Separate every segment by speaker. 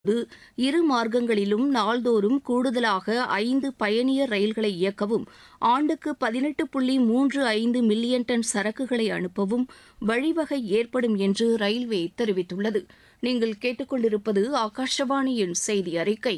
Speaker 1: போது இரு மார்க்கங்களிலும் நாள்தோறும் கூடுதலாக ஐந்து பயணியர் ரயில்களை இயக்கவும் ஆண்டுக்கு பதினெட்டு புள்ளி மூன்று ஐந்து மில்லியன் டன் சரக்குகளை அனுப்பவும் வழிவகை ஏற்படும் என்று ரயில்வே தெரிவித்துள்ளது நீங்கள் கேட்டுக்கொண்டிருப்பது ஆகாஷவாணியின் செய்தி அறிக்கை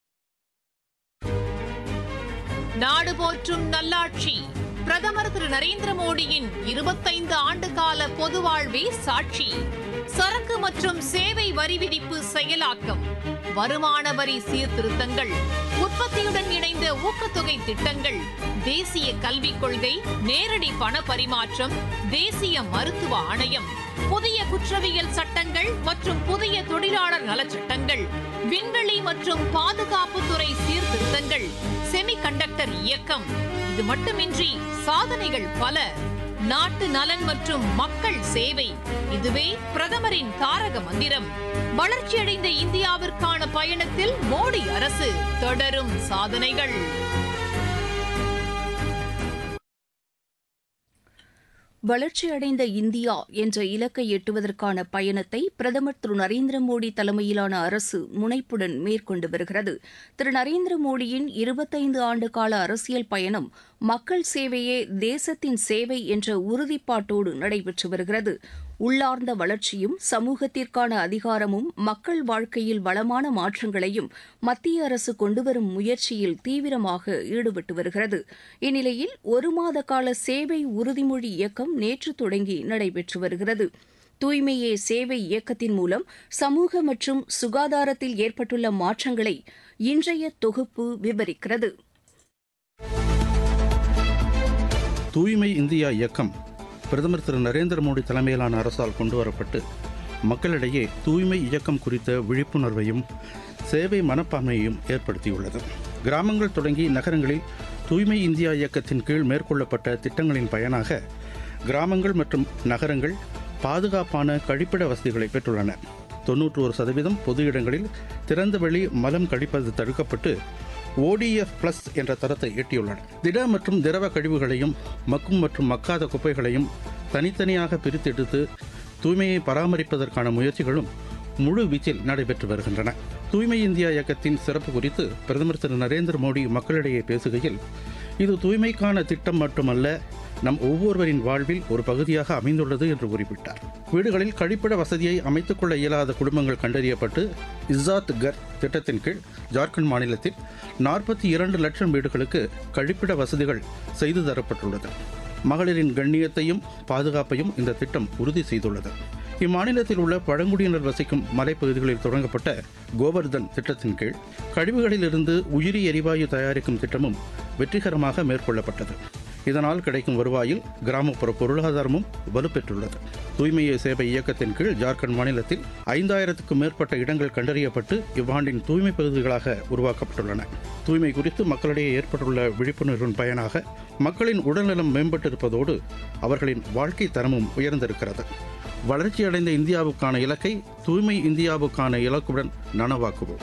Speaker 2: நாடு போற்றும் நல்லாட்சி பிரதமர் திரு நரேந்திர மோடியின் இருபத்தைந்து ஆண்டு கால பொது வாழ்வே சாட்சி சரக்கு மற்றும் சேவை வரி விதிப்பு செயலாக்கம் வருமான வரி சீர்திருத்தங்கள் உற்பத்தியுடன் இணைந்த ஊக்கத்தொகை திட்டங்கள் தேசிய கல்விக் கொள்கை நேரடி பண பரிமாற்றம் தேசிய மருத்துவ ஆணையம் புதிய குற்றவியல் சட்டங்கள் மற்றும் புதிய தொழிலாளர் நலச்சட்டங்கள் விண்வெளி மற்றும் பாதுகாப்புத்துறை சீர்திருத்தங்கள் செமிகண்டக்டர் இயக்கம் இது மட்டுமின்றி சாதனைகள் பல நாட்டு நலன் மற்றும் மக்கள் சேவை இதுவே பிரதமரின் தாரக மந்திரம் வளர்ச்சியடைந்த இந்தியாவிற்கான பயணத்தில் மோடி அரசு தொடரும் சாதனைகள்
Speaker 1: வளர்ச்சியடைந்த இந்தியா என்ற இலக்கை எட்டுவதற்கான பயணத்தை பிரதமர் திரு நரேந்திர மோடி தலைமையிலான அரசு முனைப்புடன் மேற்கொண்டு வருகிறது திரு நரேந்திர மோடியின் இருபத்தைந்து ஆண்டு கால அரசியல் பயணம் மக்கள் சேவையே தேசத்தின் சேவை என்ற உறுதிப்பாட்டோடு நடைபெற்று வருகிறது உள்ளார்ந்த வளர்ச்சியும் சமூகத்திற்கான அதிகாரமும் மக்கள் வாழ்க்கையில் வளமான மாற்றங்களையும் மத்திய அரசு கொண்டுவரும் முயற்சியில் தீவிரமாக ஈடுபட்டு வருகிறது இந்நிலையில் ஒரு மாத கால சேவை உறுதிமொழி இயக்கம் நேற்று தொடங்கி நடைபெற்று வருகிறது தூய்மையே சேவை இயக்கத்தின் மூலம் சமூக மற்றும் சுகாதாரத்தில் ஏற்பட்டுள்ள மாற்றங்களை இன்றைய தொகுப்பு விவரிக்கிறது
Speaker 3: தூய்மை இந்தியா இயக்கம் பிரதமர் திரு நரேந்திர மோடி தலைமையிலான அரசால் கொண்டுவரப்பட்டு மக்களிடையே தூய்மை இயக்கம் குறித்த விழிப்புணர்வையும் சேவை மனப்பான்மையையும் ஏற்படுத்தியுள்ளது கிராமங்கள் தொடங்கி நகரங்களில் தூய்மை இந்தியா இயக்கத்தின் கீழ் மேற்கொள்ளப்பட்ட திட்டங்களின் பயனாக கிராமங்கள் மற்றும் நகரங்கள் பாதுகாப்பான கழிப்பிட வசதிகளை பெற்றுள்ளன தொன்னூற்று ஒரு சதவீதம் பொது இடங்களில் திறந்தவெளி மலம் கழிப்பது தடுக்கப்பட்டு ஓடிஎஃப் பிளஸ் என்ற தரத்தை எட்டியுள்ளன திட மற்றும் திரவ கழிவுகளையும் மக்கும் மற்றும் மக்காத குப்பைகளையும் தனித்தனியாக பிரித்தெடுத்து தூய்மையை பராமரிப்பதற்கான முயற்சிகளும் முழு வீச்சில் நடைபெற்று வருகின்றன தூய்மை இந்தியா இயக்கத்தின் சிறப்பு குறித்து பிரதமர் திரு நரேந்திர மோடி மக்களிடையே பேசுகையில் இது தூய்மைக்கான திட்டம் மட்டுமல்ல நம் ஒவ்வொருவரின் வாழ்வில் ஒரு பகுதியாக அமைந்துள்ளது என்று குறிப்பிட்டார் வீடுகளில் கழிப்பிட வசதியை அமைத்துக் கொள்ள இயலாத குடும்பங்கள் கண்டறியப்பட்டு இசாத் கர் திட்டத்தின் கீழ் ஜார்க்கண்ட் மாநிலத்தில் நாற்பத்தி இரண்டு லட்சம் வீடுகளுக்கு கழிப்பிட வசதிகள் செய்து தரப்பட்டுள்ளது மகளிரின் கண்ணியத்தையும் பாதுகாப்பையும் இந்த திட்டம் உறுதி செய்துள்ளது இம்மாநிலத்தில் உள்ள பழங்குடியினர் வசிக்கும் மலைப்பகுதிகளில் தொடங்கப்பட்ட கோவர்தன் திட்டத்தின் கீழ் கழிவுகளிலிருந்து உயிரி எரிவாயு தயாரிக்கும் திட்டமும் வெற்றிகரமாக மேற்கொள்ளப்பட்டது இதனால் கிடைக்கும் வருவாயில் கிராமப்புற பொருளாதாரமும் வலுப்பெற்றுள்ளது தூய்மையை சேவை இயக்கத்தின் கீழ் ஜார்க்கண்ட் மாநிலத்தில் ஐந்தாயிரத்துக்கும் மேற்பட்ட இடங்கள் கண்டறியப்பட்டு இவ்வாண்டின் தூய்மை பகுதிகளாக உருவாக்கப்பட்டுள்ளன தூய்மை குறித்து மக்களிடையே ஏற்பட்டுள்ள விழிப்புணர்வின் பயனாக மக்களின் உடல்நலம் மேம்பட்டிருப்பதோடு அவர்களின் வாழ்க்கை தரமும் உயர்ந்திருக்கிறது வளர்ச்சியடைந்த இந்தியாவுக்கான இலக்கை தூய்மை இந்தியாவுக்கான இலக்குடன் நனவாக்குவோம்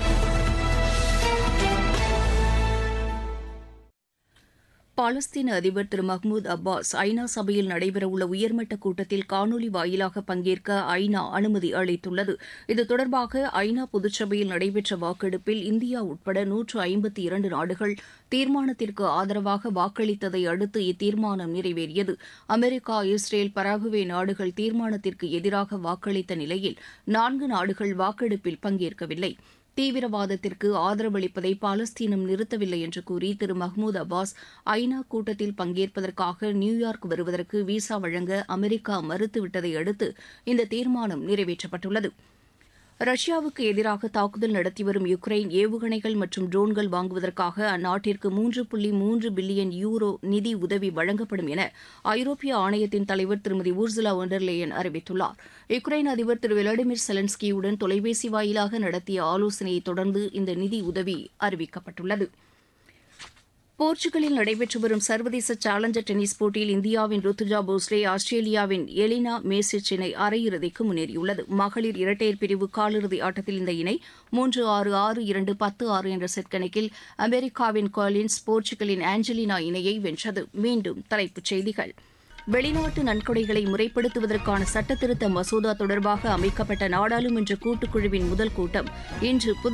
Speaker 1: பாலஸ்தீன அதிபர் திரு மஹ்மூத் அப்பாஸ் ஐநா சபையில் நடைபெறவுள்ள உயர்மட்ட கூட்டத்தில் காணொலி வாயிலாக பங்கேற்க ஐநா அனுமதி அளித்துள்ளது இது தொடர்பாக ஐநா பொதுச்சபையில் நடைபெற்ற வாக்கெடுப்பில் இந்தியா உட்பட நூற்று ஐம்பத்தி இரண்டு நாடுகள் தீர்மானத்திற்கு ஆதரவாக வாக்களித்ததை அடுத்து இத்தீர்மானம் நிறைவேறியது அமெரிக்கா இஸ்ரேல் பராகுவே நாடுகள் தீர்மானத்திற்கு எதிராக வாக்களித்த நிலையில் நான்கு நாடுகள் வாக்கெடுப்பில் பங்கேற்கவில்லை தீவிரவாதத்திற்கு ஆதரவளிப்பதை பாலஸ்தீனம் நிறுத்தவில்லை என்று கூறி திரு மஹ்மூத் அப்பாஸ் ஐநா கூட்டத்தில் பங்கேற்பதற்காக நியூயார்க் வருவதற்கு விசா வழங்க அமெரிக்கா மறுத்துவிட்டதை அடுத்து இந்த தீர்மானம் நிறைவேற்றப்பட்டுள்ளது ரஷ்யாவுக்கு எதிராக தாக்குதல் நடத்தி வரும் யுக்ரைன் ஏவுகணைகள் மற்றும் ட்ரோன்கள் வாங்குவதற்காக அந்நாட்டிற்கு மூன்று புள்ளி மூன்று பில்லியன் யூரோ நிதி உதவி வழங்கப்படும் என ஐரோப்பிய ஆணையத்தின் தலைவர் திருமதி ஊர்சுலா ஒண்டர்லேயன் அறிவித்துள்ளார் யுக்ரைன் அதிபர் திரு விளாடிமிர் செலன்ஸ்கியுடன் தொலைபேசி வாயிலாக நடத்திய ஆலோசனையை தொடர்ந்து இந்த நிதி உதவி அறிவிக்கப்பட்டுள்ளது போர்ச்சுகலில் நடைபெற்று வரும் சர்வதேச சேலஞ்சர் டென்னிஸ் போட்டியில் இந்தியாவின் ருத்துஜா போஸ்லே ஆஸ்திரேலியாவின் எலினா மேசிச் இணை அரையிறுதிக்கு முன்னேறியுள்ளது மகளிர் இரட்டையர் பிரிவு காலிறுதி ஆட்டத்தில் இந்த இணை மூன்று ஆறு ஆறு இரண்டு பத்து ஆறு என்ற செட் கணக்கில் அமெரிக்காவின் காலின்ஸ் போர்ச்சுகலின் ஆஞ்சலினா இணையை வென்றது மீண்டும் தலைப்புச் செய்திகள் வெளிநாட்டு நன்கொடைகளை முறைப்படுத்துவதற்கான சட்டத்திருத்த மசோதா தொடர்பாக அமைக்கப்பட்ட நாடாளுமன்ற கூட்டுக்குழுவின் முதல் கூட்டம் இன்று புது